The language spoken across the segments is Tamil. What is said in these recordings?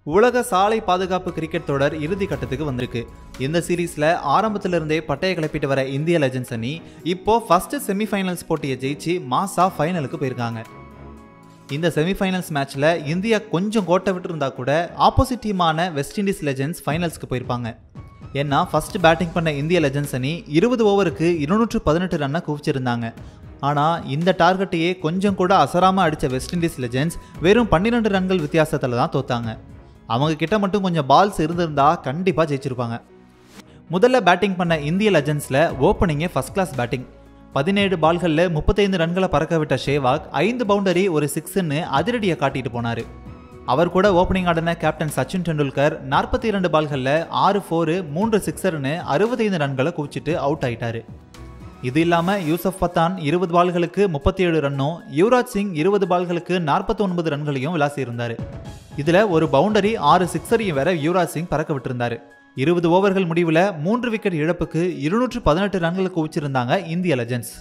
உலக சாலை பாதுகாப்பு கிரிக்கெட் தொடர் இறுதி கட்டத்துக்கு வந்திருக்கு இந்த சீரீஸ்ல ஆரம்பத்துல இருந்தே பட்டையை கிளப்பிட்டு வர இந்திய லெஜண்ட்ஸ் அணி இப்போ ஃபர்ஸ்ட் செமிஃபைனல்ஸ் போட்டியை ஜெயிச்சு மாசா ஃபைனலுக்கு போயிருக்காங்க இந்த செமிஃபைனல்ஸ் மேட்ச்ல இந்தியா கொஞ்சம் கோட்டை விட்டு இருந்தா கூட ஆப்போசிட் டீமான வெஸ்ட் இண்டீஸ் லெஜண்ட்ஸ் ஃபைனல்ஸ்க்கு போயிருப்பாங்க ஏன்னா ஃபர்ஸ்ட் பேட்டிங் பண்ண இந்திய லெஜண்ட்ஸ் அணி இருபது ஓவருக்கு இருநூற்று பதினெட்டு ரன்னை குவிச்சிருந்தாங்க ஆனால் இந்த டார்கெட்டையே கொஞ்சம் கூட அசராம அடித்த வெஸ்ட் இண்டீஸ் லெஜண்ட்ஸ் வெறும் பன்னிரெண்டு ரன்கள் வித்தியாசத்தில் தான் தோத்தாங்க அவங்க கிட்ட மட்டும் கொஞ்சம் பால்ஸ் இருந்திருந்தா கண்டிப்பாக ஜெயிச்சிருப்பாங்க முதல்ல பேட்டிங் பண்ண இந்திய லெஜண்ட்ஸில் ஓப்பனிங்கே ஃபர்ஸ்ட் கிளாஸ் பேட்டிங் பதினேழு பால்களில் முப்பத்தைந்து ரன்களை பறக்க விட்ட ஷேவாக் ஐந்து பவுண்டரி ஒரு சிக்ஸ்ன்னு அதிரடியை காட்டிட்டு போனார் அவர் கூட ஓப்பனிங் ஆடின கேப்டன் சச்சின் டெண்டுல்கர் நாற்பத்தி இரண்டு பால்களில் ஆறு ஃபோரு மூன்று சிக்ஸர்னு அறுபத்தைந்து ரன்களை குவிச்சிட்டு அவுட் ஆயிட்டாரு இது இல்லாம யூசப் பத்தான் இருபது பால்களுக்கு முப்பத்தி ஏழு ரன்னும் யுவராஜ் சிங் இருபது பால்களுக்கு நாற்பத்தி ஒன்பது ரன்களையும் விளாசி இருந்தாரு இதுல ஒரு பவுண்டரி ஆறு சிக்ஸரையும் வேற யுவராஜ் சிங் பறக்க விட்டிருந்தாரு இருபது ஓவர்கள் முடிவுல மூன்று விக்கெட் இழப்புக்கு இருநூற்று பதினெட்டு ரன்களுக்கு குவிச்சிருந்தாங்க இந்திய லெஜண்ட்ஸ்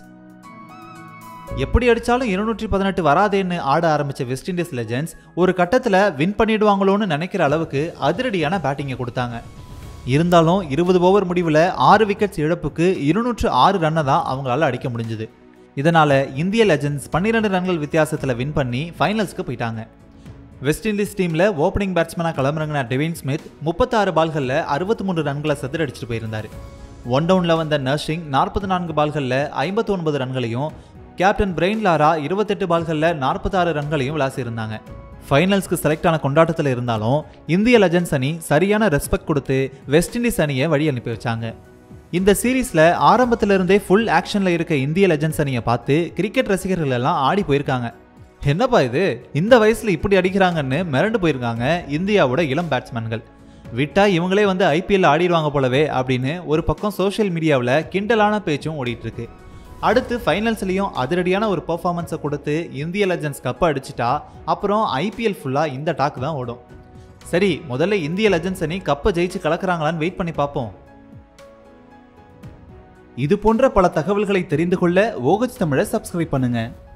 எப்படி அடிச்சாலும் இருநூற்றி பதினெட்டு வராதேன்னு ஆட ஆரம்பிச்ச வெஸ்ட் இண்டீஸ் லெஜண்ட்ஸ் ஒரு கட்டத்தில் வின் பண்ணிடுவாங்களோன்னு நினைக்கிற அளவுக்கு அதிரடியான பேட்டிங்கை கொடுத்தாங்க இருந்தாலும் இருபது ஓவர் முடிவில் ஆறு விக்கெட்ஸ் இழப்புக்கு இருநூற்று ஆறு ரன்னை தான் அவங்களால அடிக்க முடிஞ்சுது இதனால இந்திய லெஜண்ட்ஸ் பன்னிரெண்டு ரன்கள் வித்தியாசத்தில் வின் பண்ணி ஃபைனல்ஸ்க்கு போயிட்டாங்க வெஸ்ட் இண்டீஸ் டீமில் ஓப்பனிங் பேட்ஸ்மேனாக களமிறங்கின டெவின் ஸ்மித் முப்பத்தாறு பால்களில் அறுபத்தி மூன்று ரன்களை சதுரடிச்சிட்டு போயிருந்தார் ஒன் டவுனில் வந்த நர்ஷிங் நாற்பத்தி நான்கு பால்களில் ஐம்பத்தி ஒன்பது ரன்களையும் கேப்டன் பிரெயின் லாரா இருபத்தெட்டு பால்களில் நாற்பத்தாறு ரன்களையும் விளாசியிருந்தாங்க ஃபைனல்ஸ்க்கு செலக்ட் ஆன கொண்டாட்டத்தில் இருந்தாலும் இந்திய லெஜண்ட்ஸ் அணி சரியான ரெஸ்பெக்ட் கொடுத்து வெஸ்ட் இண்டீஸ் அணியை வழி அனுப்பி வச்சாங்க இந்த சீரீஸில் ஆரம்பத்துல இருந்தே ஃபுல் ஆக்ஷனில் இருக்க இந்திய லெஜண்ட்ஸ் அணியை பார்த்து கிரிக்கெட் ரசிகர்கள் எல்லாம் ஆடி போயிருக்காங்க என்னப்பா இது இந்த வயசுல இப்படி அடிக்கிறாங்கன்னு மிரண்டு போயிருக்காங்க இந்தியாவோட இளம் பேட்ஸ்மேன்கள் விட்டா இவங்களே வந்து ஐபிஎல் ஆடிடுவாங்க போலவே அப்படின்னு ஒரு பக்கம் சோஷியல் மீடியாவில் கிண்டலான பேச்சும் ஓடிட்டு இருக்கு அடுத்து ஃபைனல்ஸ்லையும் அதிரடியான ஒரு பெர்ஃபார்மன்ஸை கொடுத்து இந்திய லெஜண்ட்ஸ் கப்பை அடிச்சிட்டா அப்புறம் ஐபிஎல் ஃபுல்லாக இந்த டாக் தான் ஓடும் சரி முதல்ல இந்திய லெஜண்ட்ஸ் அணி கப்பை ஜெயிச்சு கலக்குறாங்களான்னு வெயிட் பண்ணி பார்ப்போம் இது போன்ற பல தகவல்களை தெரிந்து கொள்ள ஓகச் தமிழை சப்ஸ்கிரைப் பண்ணுங்க